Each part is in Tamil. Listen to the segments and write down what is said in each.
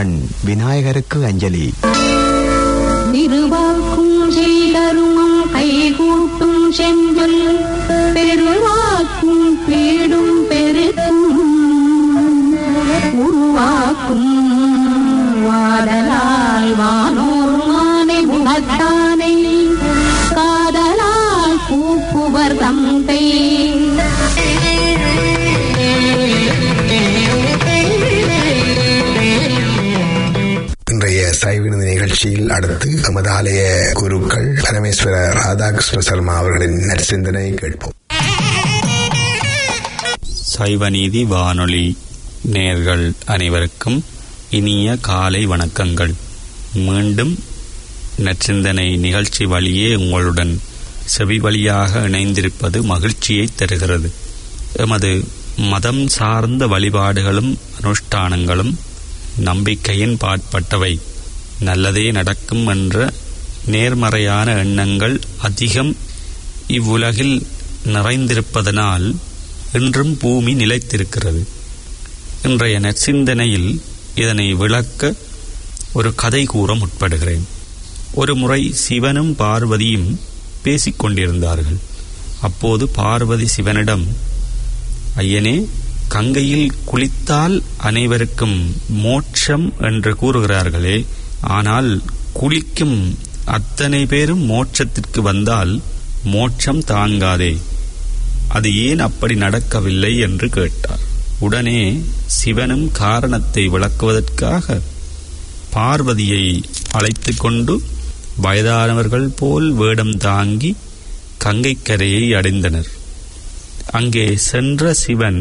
கண் விநாயகருக்கு அஞ்சலி திருவாக்கும் செய்தருமம் கைகூட்டும் செஞ்சொல் பெருவாக்கும் பீடும் பெருக்கும் உருவாக்கும் வாடலால் வானோர் மானை முகத்தானை காதலால் கூப்புவர் தந்தை இன்றைய சைவினது நிகழ்ச்சியில் அடுத்து எமது ஆலய குருக்கள் பரமேஸ்வர ராதாகிருஷ்ண சர்மா அவர்களின் நற்சிந்தனை கேட்போம் சைவநீதி வானொலி நேர்கள் அனைவருக்கும் இனிய காலை வணக்கங்கள் மீண்டும் நற்சிந்தனை நிகழ்ச்சி வழியே உங்களுடன் செவி வழியாக இணைந்திருப்பது மகிழ்ச்சியை தருகிறது எமது மதம் சார்ந்த வழிபாடுகளும் அனுஷ்டானங்களும் நம்பிக்கையின் பாற்பட்டவை நல்லதே நடக்கும் என்ற நேர்மறையான எண்ணங்கள் அதிகம் இவ்வுலகில் நிறைந்திருப்பதனால் இன்றும் பூமி நிலைத்திருக்கிறது இன்றைய நற்சிந்தனையில் இதனை விளக்க ஒரு கதை கூற முற்படுகிறேன் ஒரு முறை சிவனும் பார்வதியும் பேசிக் கொண்டிருந்தார்கள் அப்போது பார்வதி சிவனிடம் ஐயனே கங்கையில் குளித்தால் அனைவருக்கும் மோட்சம் என்று கூறுகிறார்களே ஆனால் குளிக்கும் அத்தனை பேரும் மோட்சத்திற்கு வந்தால் மோட்சம் தாங்காதே அது ஏன் அப்படி நடக்கவில்லை என்று கேட்டார் உடனே சிவனும் காரணத்தை விளக்குவதற்காக பார்வதியை அழைத்து கொண்டு வயதானவர்கள் போல் வேடம் தாங்கி கங்கைக்கரையை அடைந்தனர் அங்கே சென்ற சிவன்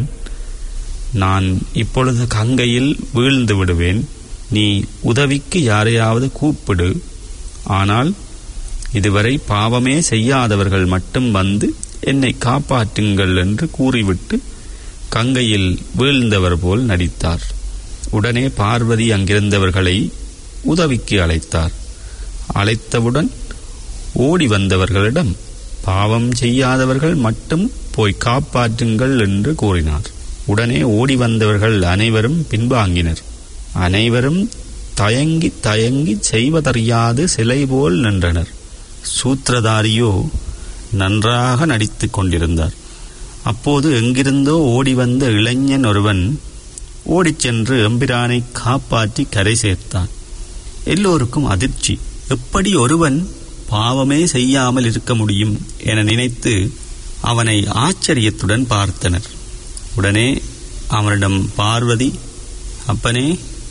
நான் இப்பொழுது கங்கையில் வீழ்ந்து விடுவேன் நீ உதவிக்கு யாரையாவது கூப்பிடு ஆனால் இதுவரை பாவமே செய்யாதவர்கள் மட்டும் வந்து என்னை காப்பாற்றுங்கள் என்று கூறிவிட்டு கங்கையில் வீழ்ந்தவர் போல் நடித்தார் உடனே பார்வதி அங்கிருந்தவர்களை உதவிக்கு அழைத்தார் அழைத்தவுடன் ஓடி வந்தவர்களிடம் பாவம் செய்யாதவர்கள் மட்டும் போய் காப்பாற்றுங்கள் என்று கூறினார் உடனே ஓடி வந்தவர்கள் அனைவரும் பின்வாங்கினர் அனைவரும் தயங்கி தயங்கி செய்வதறியாது சிலை போல் நின்றனர் சூத்திரதாரியோ நன்றாக நடித்துக் கொண்டிருந்தார் அப்போது எங்கிருந்தோ ஓடி வந்த இளைஞன் ஒருவன் ஓடிச் சென்று எம்பிரானை காப்பாற்றி கரை சேர்த்தான் எல்லோருக்கும் அதிர்ச்சி எப்படி ஒருவன் பாவமே செய்யாமல் இருக்க முடியும் என நினைத்து அவனை ஆச்சரியத்துடன் பார்த்தனர் உடனே அவனிடம் பார்வதி அப்பனே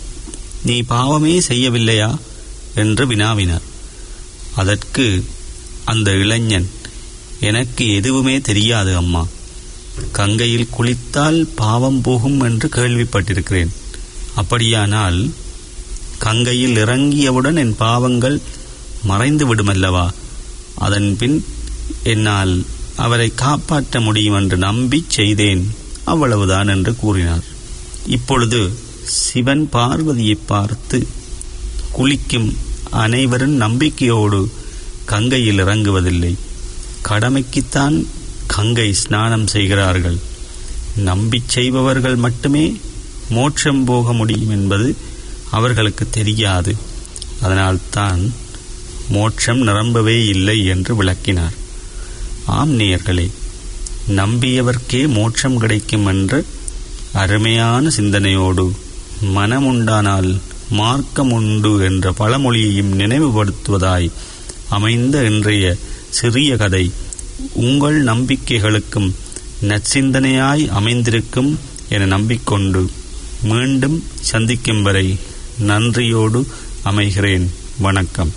நீ பாவமே செய்யவில்லையா என்று வினாவினார் அதற்கு அந்த இளைஞன் எனக்கு எதுவுமே தெரியாது அம்மா கங்கையில் குளித்தால் பாவம் போகும் என்று கேள்விப்பட்டிருக்கிறேன் அப்படியானால் கங்கையில் இறங்கியவுடன் என் பாவங்கள் மறைந்து விடுமல்லவா அதன் பின் என்னால் அவரை காப்பாற்ற முடியும் என்று நம்பி செய்தேன் அவ்வளவுதான் என்று கூறினார் இப்பொழுது சிவன் பார்வதியை பார்த்து குளிக்கும் அனைவரும் நம்பிக்கையோடு கங்கையில் இறங்குவதில்லை கடமைக்குத்தான் கங்கை ஸ்நானம் செய்கிறார்கள் நம்பிச் செய்பவர்கள் மட்டுமே மோட்சம் போக முடியும் என்பது அவர்களுக்கு தெரியாது அதனால்தான் மோட்சம் நிரம்பவே இல்லை என்று விளக்கினார் ஆம் நேயர்களே நம்பியவர்க்கே மோட்சம் கிடைக்கும் என்ற அருமையான சிந்தனையோடு மனமுண்டானால் மார்க்கம் உண்டு என்ற பழமொழியையும் நினைவுபடுத்துவதாய் அமைந்த இன்றைய சிறிய கதை உங்கள் நம்பிக்கைகளுக்கும் நற்சிந்தனையாய் அமைந்திருக்கும் என நம்பிக்கொண்டு மீண்டும் சந்திக்கும் வரை நன்றியோடு அமைகிறேன் வணக்கம்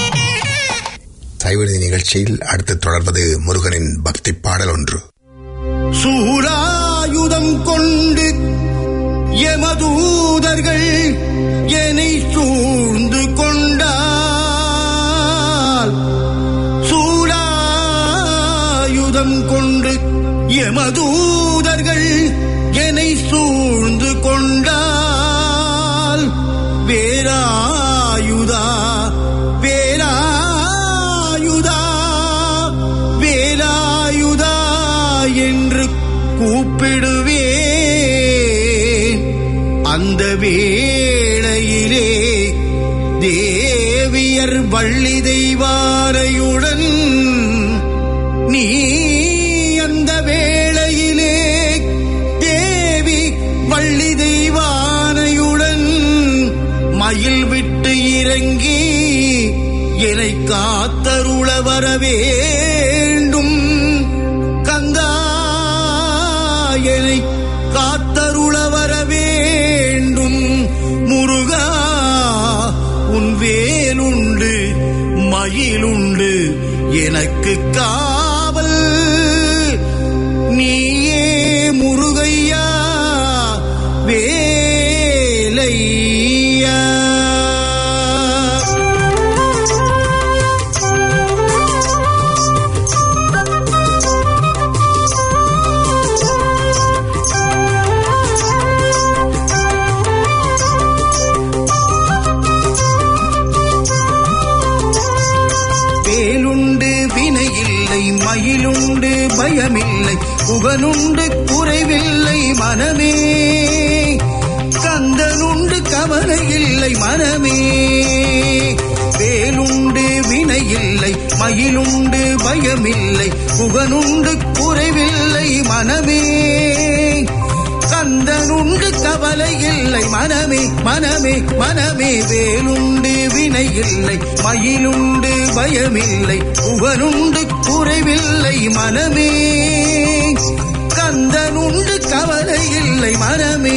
சைவநீதி நிகழ்ச்சியில் அடுத்து தொடர்வது முருகனின் பக்தி பாடல் ஒன்று சூராயுதம் கொண்டு எமதூதர்கள் என்னை சூழ்ந்து கொண்டால் சூராயுதம் கொண்டு எமதூதர்கள் என்னை சூழ்ந்து கொண்டால் வேலாயுதா வேலாயுதா வேலாயுதா என்று கூப்பிடுவேன் அந்த வேளையிலே தேவியர் வள்ளி தெய்வாரையுடன் நீ அந்த வேளையிலே தேவி வள்ளி தெய்வானையுடன் மயில் விட்டு இறங்கி என்னை காத்தருள வர வேண்டும் கந்தா என்னை காத்தருள வர வேண்டும் முருகா உன் வேலுண்டு மயிலுண்டு எனக்கு காவல் நீயே முருகையா வேலையா வேலுண்டு வினையில்லை மயிலுண்டு பயமில்லை புகனுண்டு குறைவில்லை மனமே கந்தனுண்டு கவலை இல்லை மனமே வேலுண்டு வினையில்லை மயிலுண்டு பயமில்லை புகனுண்டு குறைவில்லை மனமே கந்தனுண்டு கவலை இல்லை மனமே மனமே மனமே வேலுண்டு வினை இல்லை மயிலுண்டு பயமில்லை புகனுண்டு குறைவில்லை மனமே கந்தனுண்டு கவலை இல்லை மனமே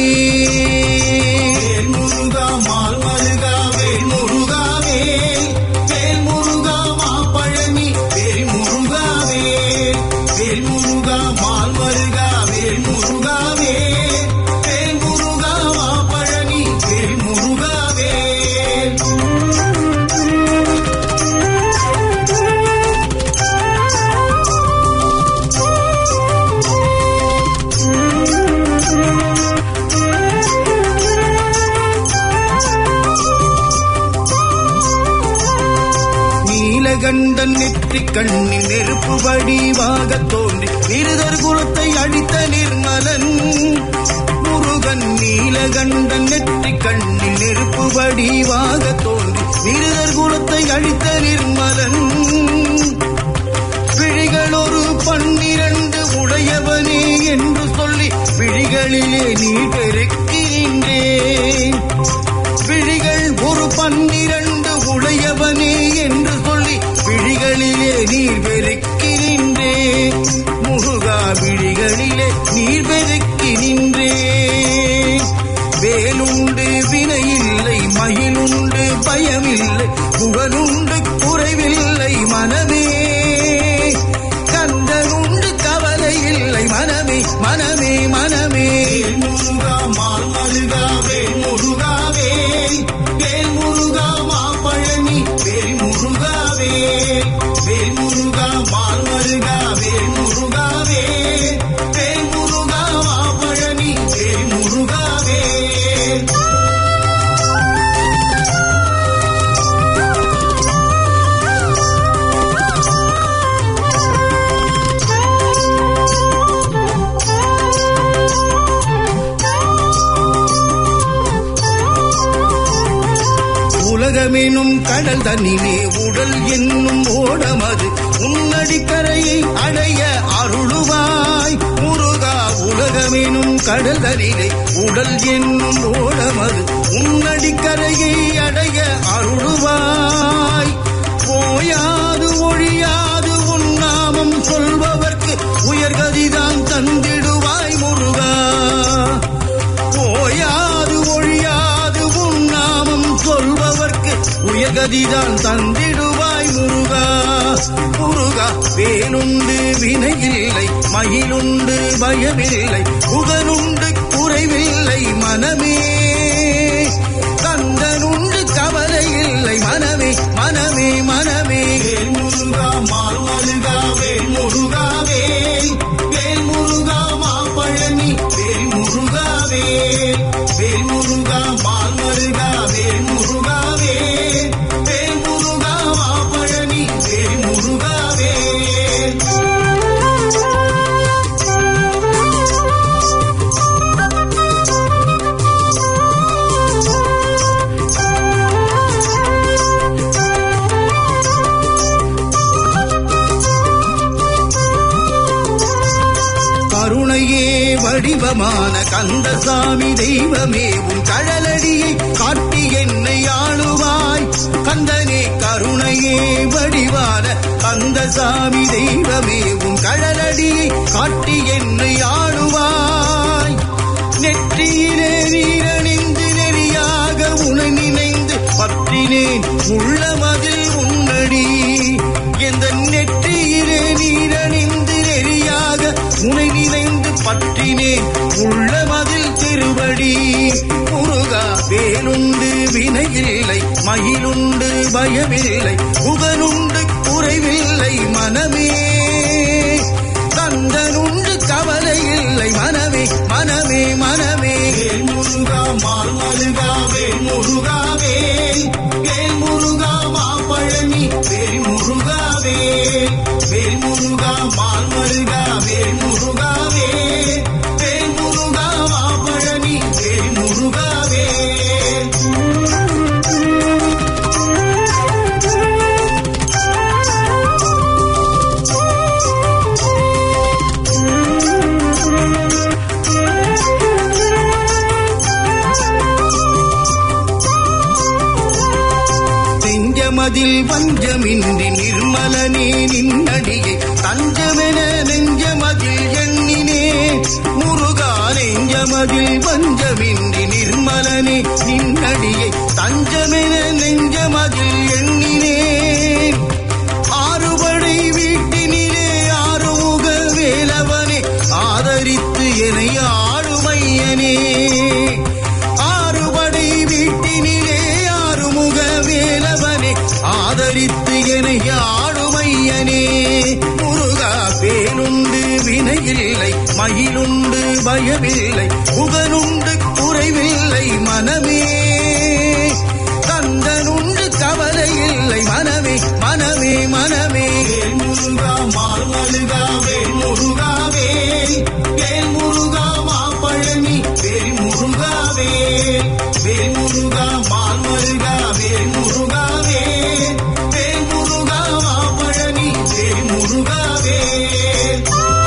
முருகா மால் மருகா வேல் முருகாவே வேல் முருகா மாப்பழனி வேல் முருகாவே வேல் முருகா மால் மருகா வேல் முருகாவே வேல் முருகா மாப்பழனி வேல் முருகாவே நீலகண்டன் நெற்றி கண்ணில் நெருப்பு வடிவாக தோன்றி நிருதர் குலத்தை அழித்த நிர்மலன் முருகன் நீலகண்டன் நெற்றி கண்ணில் நெருப்பு வடிவாக தோன்றி நிருதர் குலத்தை அழித்த நிர்மலன் விழிகள் ஒரு பன்னிரண்டு உடையவனே என்று சொல்லி விழிகளிலே நீ பெருக்கின்றேன் விழிகள் ஒரு பன்னிரண்டு உடையவனே என்று சொல்லி விழிகளிலே நீர் பெருக்கி நின்றே முருகா விழிகளிலே நீர் பெருக்கி நின்றே வேலுண்டு வினையில்லை மயிலுண்டு பயமில்லை புகழுண்டு குறைவில்லை மனமே கந்தனுண்டு கவலை இல்லை மனமே மனமே மனமே முருகா மால் மருகா வேல் முருகாவே வேல் முருகா மாப்பழனி வேல் முருகாவே வேல் முருகா மால் மருகா வேல் முருகாவே வேல் முருகா மாப்பழனி வேல் முருகாவே உலகமெனும் கடல் தன்னிலே உடல் என்னும் ஓடமது உன்னடிக்கரையை அடைய அருளுவாய் முருகா உலகமெனும் கடல் தனிலே உடல் என்னும் ஓடமது உன்னடிக்கரையை அடைய அருளுவாய் போயாது ஒழியாது உன் நாமம் சொல்பவர்க்கு உயர்கதிதான் தந்திடுவாய் முருகா போயாது ஒழியாது உன் நாமம் சொல்பவர்க்கு உயர்கதிதான் தந்திடுவாய் முருகா முருகா வேலுண்டு வினையில்லை மயிலுண்டு பயமில்லை புகனுண்டு குறைவில்லை மனமே கந்தனுண்டு கவலை இல்லை மனமே மனமே மனமே முருகா மால் மருகா வேல் முருகாவே வேல் முருகா மாப்பழனி வேல் முருகாவே வேல் முருகா மால் மருகா வேல் முருகாவே வேல் முருகா மாப்பழனி வேல் முருகாவே தெய்வமான கந்தசாமி தெய்வமே உன் கழலடியை காட்டி என்னை ஆளுவாய் கந்தனே கருணையே வடிவான கந்தசாமி தெய்வமே உன் கழலடியை காட்டி என்னை ஆளுவாய் நெற்றியிலே நீரணிந்து நெறியாக உனை நினைந்து பற்றினேன் உள்ளமதில் உன்னடி எந்த நெற்றியிலே நீரணிந்து நெறியாக உனை நினைந்து பற்றினேன் உள்ளமதில் திருவடி முருகா வேலுண்டு வினையில்லை மயிலுண்டு பயமில்லை புகனுண்டு குறைவில்லை மனமே கந்தனுண்டு கவலை இல்லை மனமே மனமே மனமே வேல் முருகா மால் மருகா வேல் முருகா வேல் வேல் முருகா மா பழனி வேல் முருகா வேல் வேல் முருகா மால் மருகா வேல் முருகா வேல் வேல் முருகா மா பழனி வேல் முருகா வேல் நெஞ்சமதில் வஞ்சமின்றி நிர்மலனே நின்னடியை தஞ்சமென நெஞ்சமதில் எண்ணினே முருகா நெஞ்சமதில் வஞ்சமின்றி நிர்மலனே நின்னடியை தஞ்சமென நெஞ்சமதில் எண்ணினே ஆறுபடை வீட்டினிலே ஆறுமுக வேலவனே ஆதரித்து என்னை ஆளுமையனே ஆறுபடை வீட்டினிலே ஆறுமுக வேலவனே ஆதரித்து என்னை ஆளுமையனே முருகா பேனுண்டு வினையில்லை மயிலுண்டு பயமில்லை புகனுண்டு குறைவில்லை மனமே கந்தனுண்டு கவலை இல்லை மனமே மனமே மனமே வேல் முருகா மால் மருகா வேல் முருகா வேல் வேல் முருகா மா பழனி வேல் முருகா வேல் வேல் முருகா மால் மருகா வேல் முருகா வேல் வேல் முருகா மா பழனி வேல் முருகா வேல்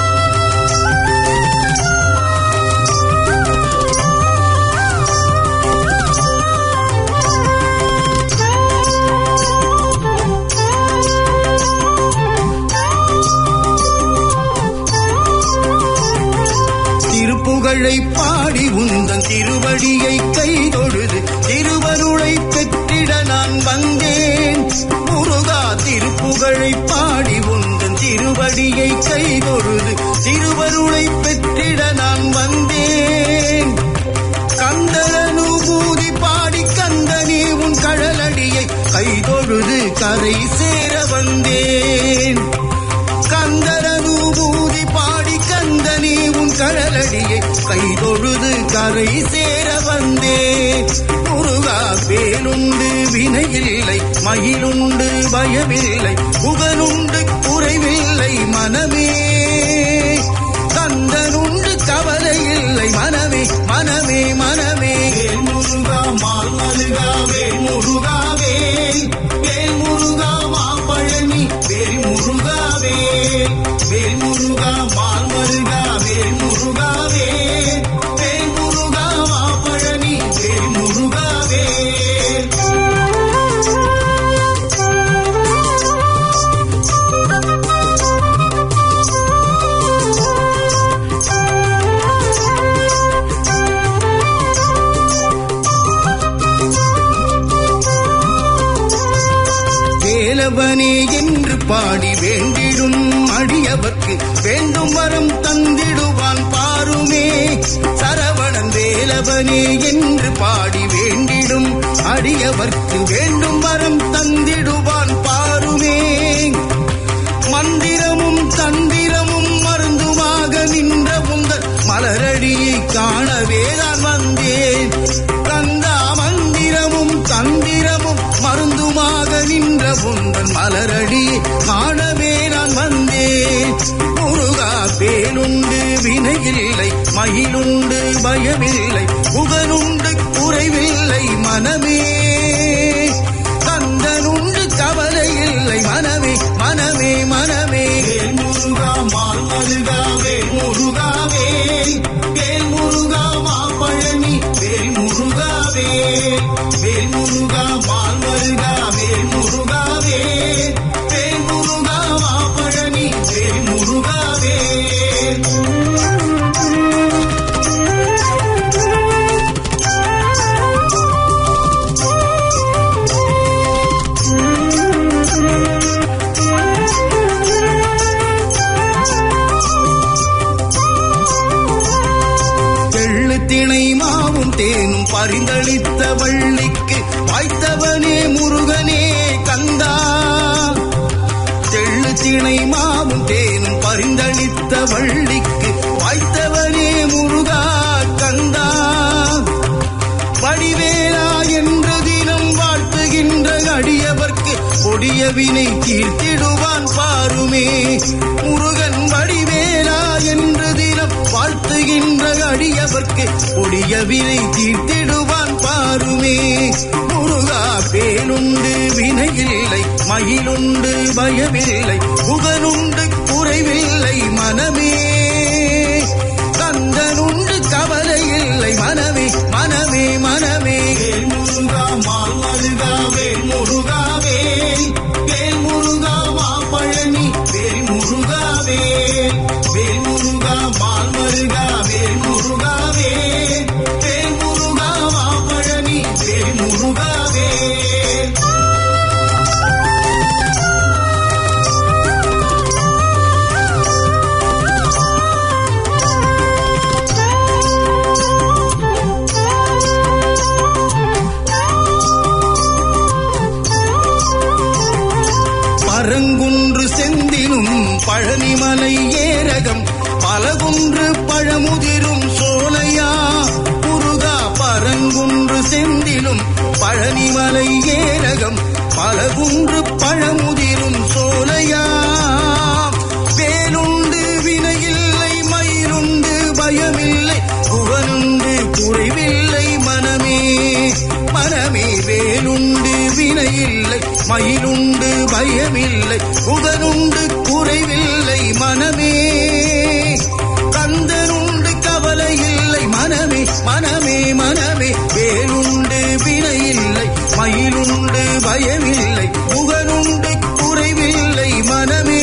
திருப்புகழை பாடி உந்தன் திருவடியை கைதொழுது திருவருளை பெற்றிட நான் வந்தேன் முருகா திருப்புகழை பாடி உந்தன் திருவடியை கைதொழுது திருவருளை பெற்றிட நான் வந்தேன் கந்தனுபூதி பாடி கந்தனே உன் கழலடியை கைதொழுது கரை சேர வந்தேன் கந்தரனுபூதி பாடி கந்தனே உன் கழலடியை கைதொழுது கரை சேர வந்தே முருகா வேலுண்டு வினையில்லை மயிலுண்டு பயமில்லை புகனுண்டு குறைவில்லை மனமே கந்தனுண்டு கவலை இல்லை மனமே மனமே மனமே வேல் முருகா மால் மருகா வேல் முருகா வேல் வேல் முருகா மா பழனி வேல் முருகா வேல் வேல் முருகா மால் மருகா வேல் முருகா வேல் வேல் முருகா மா பழனி வேல் முருகா வேல் வேலவனே என்று பாடி வேண்டிடும் அடியவர்க்கு வேண்டும் வரம் தந்திடுவான் பாருமே சரவணன் வேலவனே என்று பாடி வேண்டிடும் அடியவர்க்கு வேண்டும் வரம் தந்திடுவான் பாருமே மந்திரமும் தந்திரமும் மருந்துமாக நின்ற உங்கள் மலரடியை காணவே நான் வந்தேன் கந்தா மந்திரமும் தந்திரமும் மருந்துமாக நின்ற உந்தன் மலரடியை காணவே நான் வந்தேன் முருகா பேனுண்டு வினையில்லை மயிலுண்டு பயமில்லை புகனுண்டு குறைவில்லை மனமே கந்தனுண்டு கவலை இல்லை மனமே மனமே மனமே வேல் முருகா மால் மருகா வேல் முருகாவே வேல் முருகா மாப்பழனி வேல் முருகாவே வேல் முருகா மால் மருகா வேல் முருகாவே வேல் முருகா மாப்பழனி வேல் முருகாவே தெள்ளு திணை மாவும் தேனும் பரிந்தளித்த வள்ளிக்கு வாய்த்தவனே முருகனே கந்தா தெள்ளு திணை மாவும் தேனும் பரிந்தளித்த வள்ளிக்கு வாய்த்தவனே முருகா கந்தா வடிவேலா என்று தினம் வாழ்த்துகின்ற அடியவர்க்கு கொடிய வினை தீர்த்திடுவான் பாருமே முருகன் வடிவேலா என்று தினம் வாழ்த்துகின்ற அடியவர்க்கு கொடிய வினை தீர்த்திடுவான் பாருமே முருகா பேனுண்டு வினையில்லை மயிலுண்டு பயமில்லை புகனுண்டு குறைவில்லை மனமே கந்தனுண்டு கவலை இல்லை மனமே மனமே மனமே வேல் முருகா மால் மருகா வேல் முருகாவே வேல் முருகா மா பழனி வேல் முருகாவே வேல் முருகா மால் மருகா வேல் முருகாவே வேல் முருகா மா பழனி வேல் முருகாவே பரங்குன்று செந்திலும் பழனிமலை ஏரகம் பலகுன்று பழமுதிரும் சோலையா முருகா பரங்குன்று செந்திலும் பழனிமலை ஏரகம் பலகுன்று பழமுதிரும் சோலையா வேலுண்டு வினையில்லை மயிலுண்டு பயமில்லை புகனுண்டு குறைவில்லை மனமே மனமே வேலுண்டு வினையில்லை மயிலுண்டு பயமில்லை புகனுண்டு குறைவில்லை மனமே கந்தனுண்டு கவலை இல்லை மனமே மனமே மனமே வேலுண்டு வினையில்லை மயிலுண்டு பயமில்லை புகனுண்டு குறைவில்லை மனமே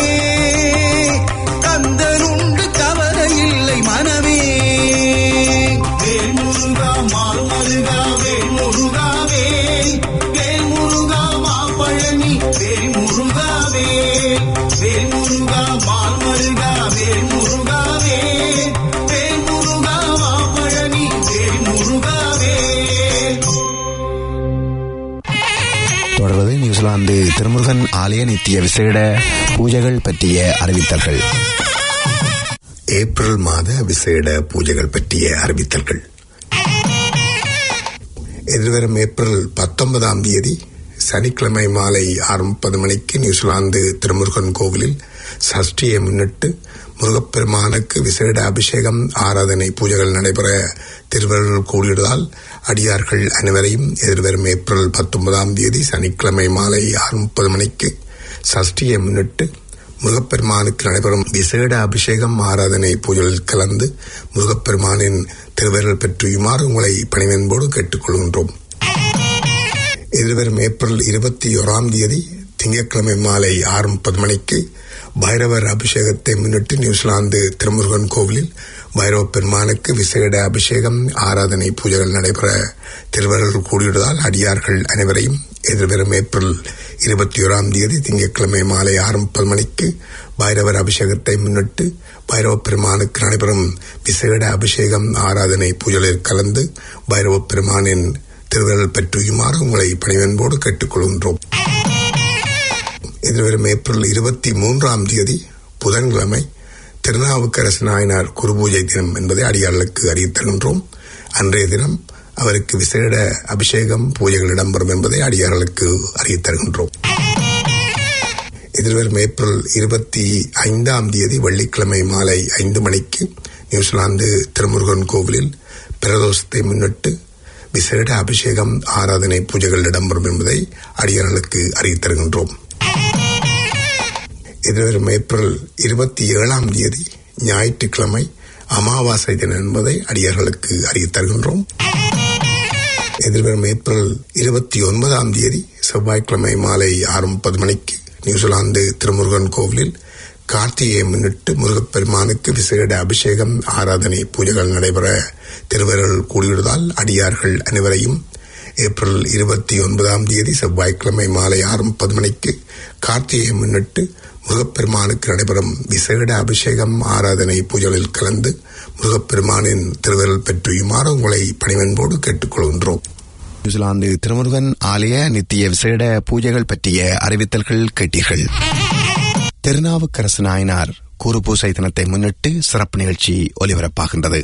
கந்தனுண்டு கவலை இல்லை மனமே வேல் முருகா மால் மருகா வேல் முருகாவே வேல் முருகா மா பழனி வேல் முருகாவே வேல் முருகா மால் மருகா வேல் முருகாவே வேல் முருகா மா பழனி வேல் முருகாவே தொடர்வது நியூசிலாந்து திருமுருகன் ஆலய நித்திய விசேட பூஜைகள் பற்றிய அறிவித்தல்கள் ஏப்ரல் மாத விசேட பூஜைகள் பற்றிய அறிவித்தல்கள் எதிர்வரும் ஏப்ரல் பத்தொன்பதாம் தேதி சனிக்கிழமை மாலை ஆறு முப்பது மணிக்கு நியூசிலாந்து திருமுருகன் கோவிலில் சஷ்டியை முன்னிட்டு முருகப்பெருமானுக்கு விசேட அபிஷேகம் ஆராதனை பூஜைகள் நடைபெற திருவருள் கூடியதால் அடியார்கள் அனைவரையும் எதிர்வரும் ஏப்ரல் பத்தொன்பதாம் தேதி சனிக்கிழமை மாலை ஆறு முப்பது மணிக்கு சஷ்டியை முன்னிட்டு முருகப்பெருமானுக்கு நடைபெறும் விசேட அபிஷேகம் ஆராதனை பூஜைகளில் கலந்து முருகப்பெருமானின் திருவருள் பெற்றுயுமாறு உங்களை பணிவன்போடு கேட்டுக்கொள்கின்றோம் எதிர்வரும் ஏப்ரல் இருபத்தி ஓராம் தேதி திங்கட்கிழமை மாலை ஆறு முப்பது மணிக்கு பைரவர் அபிஷேகத்தை முன்னிட்டு நியூசிலாந்து திருமுருகன் கோவிலில் பைரவ பெருமானுக்கு விசேட அபிஷேகம் ஆராதனை பூஜைகள் நடைபெற திருவருள் கூடியுள்ளதால் அடியார்கள் அனைவரையும் எதிர்வரும் ஏப்ரல் இருபத்தி ஓராம் தேதி திங்கட்கிழமை மாலை ஆறு முப்பது மணிக்கு பைரவர் அபிஷேகத்தை முன்னிட்டு பைரவ பெருமானுக்கு நடைபெறும் விசேட அபிஷேகம் ஆராதனை பூஜைகளில் கலந்து பைரவ பெருமானின் திருவருள் பெற்றுயுமாறு உங்களை பணிவன்போடு கேட்டுக்கொள்கின்றோம் எதிர்வரும் ஏப்ரல் இருபத்தி மூன்றாம் தேதி புதன்கிழமை திருநாவுக்கரசு நாயனார் குருபூஜை தினம் என்பதை அடியார்களுக்கு அறிவித்தருகின்றோம் அன்றைய தினம் அவருக்கு விசேட அபிஷேகம் பூஜைகள் இடம்பெறும் என்பதை அடியார்களுக்கு அறிவித்தருகின்றோம் எதிர்வரும் ஏப்ரல் இருபத்தி ஐந்தாம் தேதி வெள்ளிக்கிழமை மாலை ஐந்து மணிக்கு நியூசிலாந்து திருமுருகன் கோவிலில் பிரதோஷத்தை முன்னிட்டு விசேட அபிஷேகம் ஆராதனை பூஜைகள் இடம்பெறும் என்பதை அடியார்களுக்கு அறிவித்தருகின்றோம் எதிர்வரும் ஏப்ரல் இருபத்தி ஏழாம் தேதி ஞாயிற்றுக்கிழமை அமாவாசை தினம் என்பதை அடியார்களுக்கு அறிவித் தருகின்றோம் எதிர்வரும் ஏப்ரல் இருபத்தி ஒன்பதாம் தேதி செவ்வாய்க்கிழமை மாலை ஆறு முப்பது மணிக்கு நியூசிலாந்து திருமுருகன் கோவிலில் கார்த்திகையை முன்னிட்டு முருகப்பெருமானுக்கு விசேட அபிஷேகம் ஆராதனை பூஜைகள் நடைபெற திருவர்கள் கூடியுள்ளதால் அடியார்கள் அனைவரையும் ஏப்ரல் இருபத்தி ஒன்பதாம் தேதி செவ்வாய்க்கிழமை மாலை ஆறு முப்பது மணிக்கு கார்த்திகையை முன்னிட்டு முருகப்பெருமானுக்கு நடைபெறும் விசேட அபிஷேகம் ஆராதனை பூஜைகளில் கலந்து முருகப்பெருமானின் திருவருள் பெற்றியுமாறு உங்களை பணிவன்போடு கேட்டுக்கொள்கின்றோம் நியூசிலாந்து திருமுருகன் ஆலய நித்திய விசேட பூஜைகள் பற்றிய அறிவித்தல்கள் கேட்டீர்கள் திருநாவுக்கரசு நாயனார் கூறுபூசை தினத்தை முன்னிட்டு சிறப்பு நிகழ்ச்சி ஒலிபரப்பாகின்றது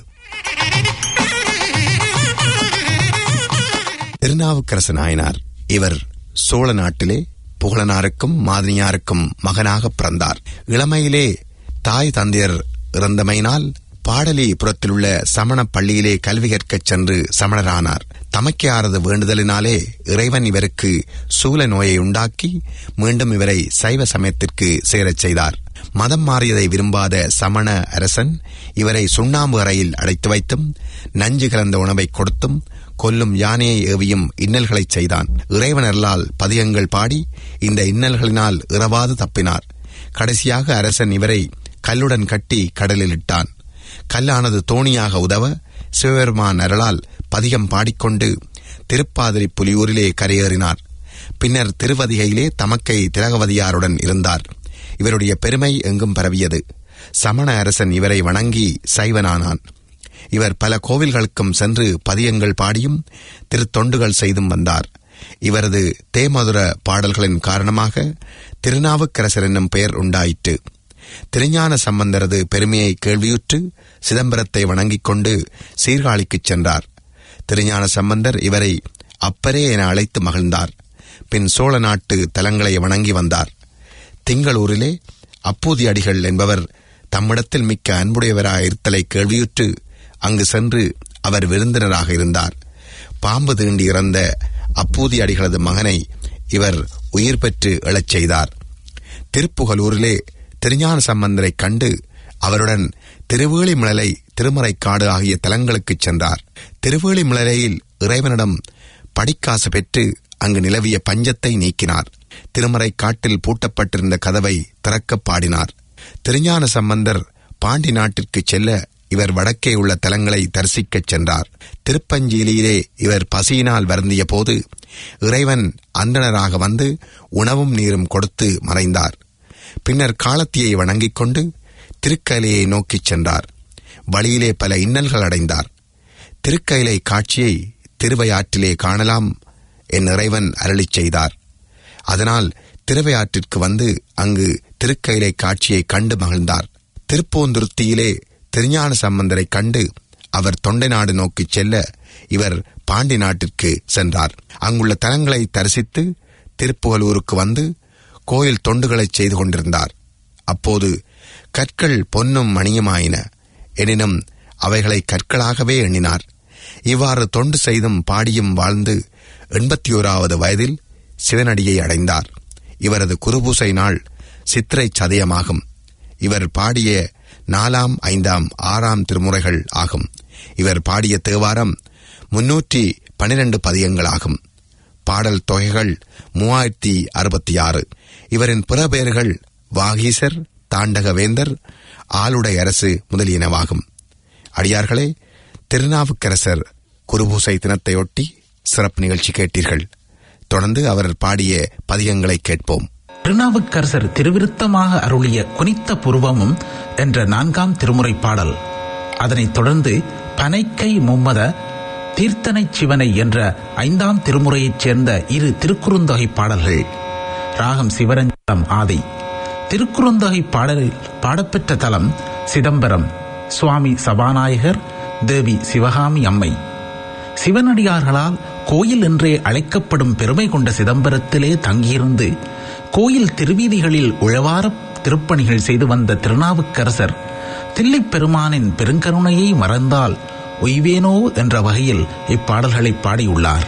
திருநாவுக்கரசு நாயனார் இவர் சோழ நாட்டிலே புகழனாருக்கும் மாதினியாருக்கும் மகனாக பிறந்தார் இளமையிலே தாய் தந்தையர் இறந்தமையினால் பாடலிபுரத்தில் உள்ள சமண பள்ளியிலே கல்வி கற்கச் சென்று சமணரானார் தமக்கையாரது வேண்டுதலினாலே இறைவன் இவருக்கு சூல நோயை உண்டாக்கி மீண்டும் இவரை சைவ சமயத்திற்கு சேரச் செய்தார் மதம் மாறியதை விரும்பாத சமண அரசன் இவரை சுண்ணாம்பு அறையில் அடைத்து வைத்தும் நஞ்சு கலந்த உணவை கொடுத்தும் கொல்லும் யானையை ஏவியும் இன்னல்களைச் செய்தான் இறைவனர்களால் பதியங்கள் பாடி இந்த இன்னல்களினால் இரவாது தப்பினார் கடைசியாக அரசன் இவரை கல்லுடன் கட்டி கடலில் இட்டான் கல்லானது தோணியாக உதவ சிவபெருமான் அருளால் பதிகம் பாடிக்கொண்டு திருப்பாதிரி புலியூரிலே கரையேறினார் பின்னர் திருவதிகையிலே தமக்கை திலகவதியாருடன் இருந்தார் இவருடைய பெருமை எங்கும் பரவியது சமண அரசன் இவரை வணங்கி சைவனானான் இவர் பல கோவில்களுக்கும் சென்று பதியங்கள் பாடியும் திருத்தொண்டுகள் செய்தும் வந்தார் இவரது தேமதுர பாடல்களின் காரணமாக திருநாவுக்கரசர் என்னும் பெயர் உண்டாயிற்று திருஞான சம்பந்தரது பெருமையை கேள்வியுற்று சிதம்பரத்தை வணங்கிக் கொண்டு சீர்காழிக்குச் சென்றார் திருஞான சம்பந்தர் இவரை அப்பரே என அழைத்து மகிழ்ந்தார் பின் சோழ நாட்டு தலங்களை வணங்கி வந்தார் திங்களூரிலே அப்பூதி அடிகள் என்பவர் தம்மிடத்தில் மிக்க அன்புடையவராக இருத்தலை கேள்வியுற்று அங்கு சென்று அவர் விருந்தினராக இருந்தார் பாம்பு தீண்டி இறந்த அப்பூதி அடிகளது மகனை இவர் உயிர் பெற்று எழச் செய்தார் திருப்புகலூரிலே திருஞான சம்பந்தரைக் கண்டு அவருடன் திருவேளிமலை திருமறைக்காடு ஆகிய தலங்களுக்குச் சென்றார் திருவேளிமலையில் இறைவனிடம் படிக்காசு பெற்று அங்கு நிலவிய பஞ்சத்தை நீக்கினார் திருமறைக்காட்டில் பூட்டப்பட்டிருந்த கதவை திறக்கப் பாடினார் திருஞான சம்பந்தர் பாண்டி நாட்டிற்குச் செல்ல இவர் வடக்கே உள்ள தலங்களை தரிசிக்கச் சென்றார் திருப்பஞ்சியிலே இவர் பசியினால் வருந்திய போது இறைவன் அந்தணராக வந்து உணவும் நீரும் கொடுத்து மறைந்தார் பின்னர் காலத்தியை வணங்கிக் கொண்டு திருக்கயிலையை நோக்கிச் சென்றார் வழியிலே பல இன்னல்கள் அடைந்தார் திருக்கயிலை காட்சியை திருவையாற்றிலே காணலாம் என் இறைவன் அருளிச் செய்தார் அதனால் திருவையாற்றிற்கு வந்து அங்கு திருக்கயிலை காட்சியை கண்டு மகிழ்ந்தார் திருப்போந்துருத்தியிலே திருஞான சம்பந்தரை கண்டு அவர் தொண்டை நாடு நோக்கிச் செல்ல இவர் பாண்டி நாட்டிற்கு சென்றார் அங்குள்ள தலங்களை தரிசித்து திருப்புகலூருக்கு வந்து கோயில் தொண்டுகளைச் செய்து கொண்டிருந்தார் அப்போது கற்கள் பொன்னும் மணியுமாயின எனினும் அவைகளை கற்களாகவே எண்ணினார் இவ்வாறு தொண்டு செய்தும் பாடியும் வாழ்ந்து எண்பத்தி ஓராவது வயதில் சிவனடியை அடைந்தார் இவரது குருபூசை நாள் சித்திரை சதயமாகும் இவர் பாடிய நாலாம் ஐந்தாம் ஆறாம் திருமுறைகள் ஆகும் இவர் பாடிய தேவாரம் முன்னூற்றி பனிரெண்டு பதியங்களாகும் பாடல் தொகைகள் மூவாயிரத்தி அறுபத்தி ஆறு இவரின் பிற பெயர்கள் வாகீசர் தாண்டகவேந்தர் ஆளுடை அரசு முதலியனவாகும் அடியார்களே திருநாவுக்கரசர் குருபூசை தினத்தையொட்டி சிறப்பு நிகழ்ச்சி கேட்டீர்கள் தொடர்ந்து அவர் பாடிய பதிகங்களை கேட்போம் திருநாவுக்கரசர் திருவிருத்தமாக அருளிய குனித்த புருவமும் என்ற நான்காம் திருமுறை பாடல் அதனைத் தொடர்ந்து பனைக்கை மும்மத தீர்த்தனை சிவனை என்ற ஐந்தாம் திருமுறையைச் சேர்ந்த இரு திருக்குறுந்தொகை பாடல்கள் ராகம் சிவரஞ்சலம் ஆதி திருக்குறுந்தொகை பாடலில் பாடப்பெற்ற தலம் சிதம்பரம் சுவாமி சபாநாயகர் தேவி சிவகாமி அம்மை சிவனடியார்களால் கோயில் என்றே அழைக்கப்படும் பெருமை கொண்ட சிதம்பரத்திலே தங்கியிருந்து கோயில் திருவீதிகளில் உழவார திருப்பணிகள் செய்து வந்த திருநாவுக்கரசர் தில்லைப் பெருமானின் பெருங்கருணையை மறந்தால் ஒய்வேனோ என்ற வகையில் இப்பாடல்களை பாடியுள்ளார்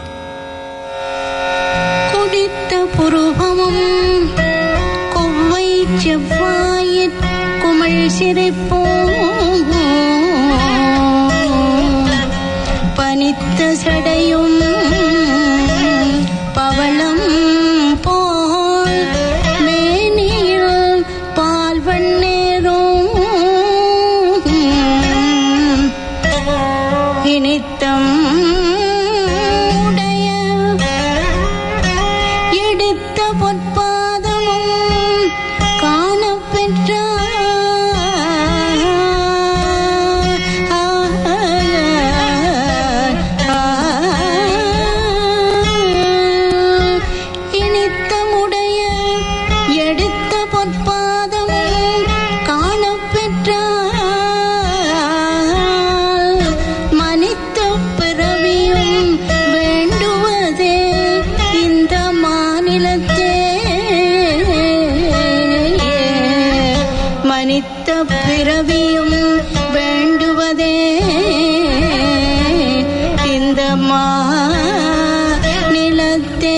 கொடித்த புருவமும் கொவ்வை செவ்வாய் சிரிப்போம் பனித்த சடையும் பவளம் போல் மேனியில் பால் வண்ணேரும் இனித்தம் உடைய எடுத்த பொற்பாதமும் காணப்பெற்ற இனித்தமுடைய எடுத்த பொற்பாதமும் காணப்பெற்ற மனித பிறவியும் வேண்டுவதே இந்த மாநிலத்தே மனித பிறவியும் வேண்டுவதே இந்த மாநிலத்தே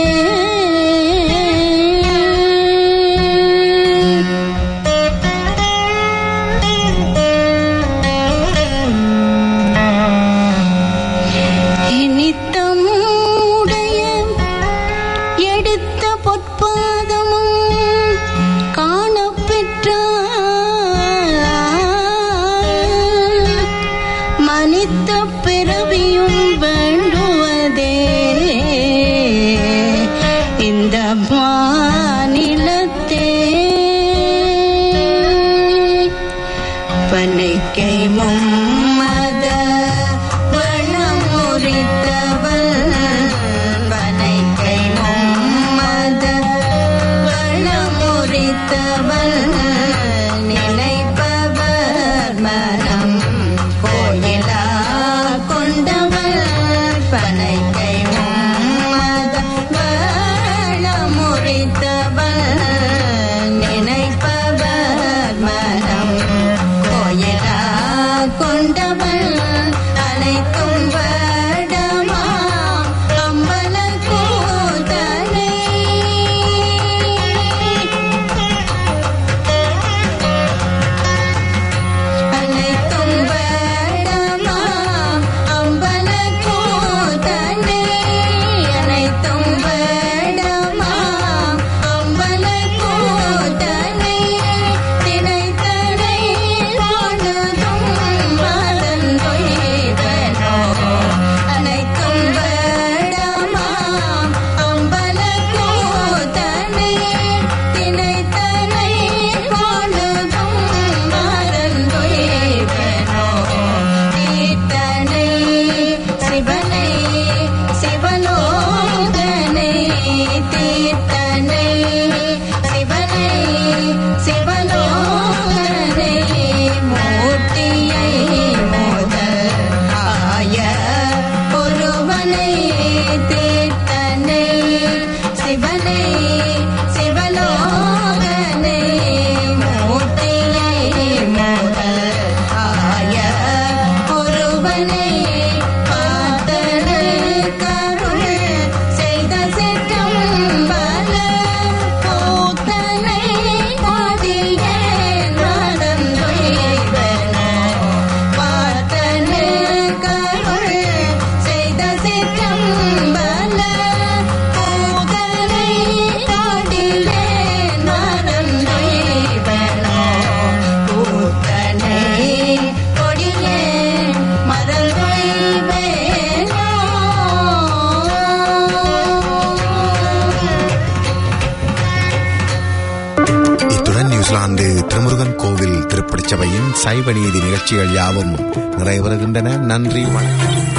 நித்தம் உடைய எடுத்த பொற்பாதமும் காணப்பெற்ற மனித பிறவியும் வேண்டுவதே இந்த மாநிலத்தே பனைக்கை மும்மத வளமுறித்தவள் பனைக்கை மும்மத வளமுறித்தவள் நினைப்பவர் மனம் கோயிலா கொண்டவள் பனைக்கை மும்மத வளமுறித்தவள் நினைப்பவர் மனம் கோயிலா கொண்டவள் அனைத்தும் வடமா அம்பல கூதனை அனைத்தும் வடமா அம்பல கூதனை அனைத்தும் வடமா அம்பல கூதனை தினைத்தனை கொண்டதும் மதன் கொய்வனோ அனைத்தும் வடமா அம்பல கூதனை தினைத்தனை கொண்டதும் மதன் கொய்வனோ தீர்த்தனை சிவனை சிவலோகனை தீர்த்தனை சிவனை சிவலோகனை மூர்த்தியை முதல் ஆய ஒருவனை தீர்த்தனை சிவனை சிவலோகனை மூர்த்தியை முதல் ஆய ஒருவனை பார்த்தனு கருள் செய்த சிற்றம்பல கூத்தனை கொடிய நடந்துய்வனோ பார்த்தனு கருள் செய்த சிற்றம்பல கூத்தனை கொடிய நடந்துய்வனோ கூத்தனை கொடிய மறந்துய்வேனோ இத்துடன் நியூசிலாந்து திருமுருகன் கோவில் திருப்படிச் சபையின் சைவ நீதி நிகழ்ச்சிகள் யாவும் நிறைவருகின்றன நன்றி வணக்கம்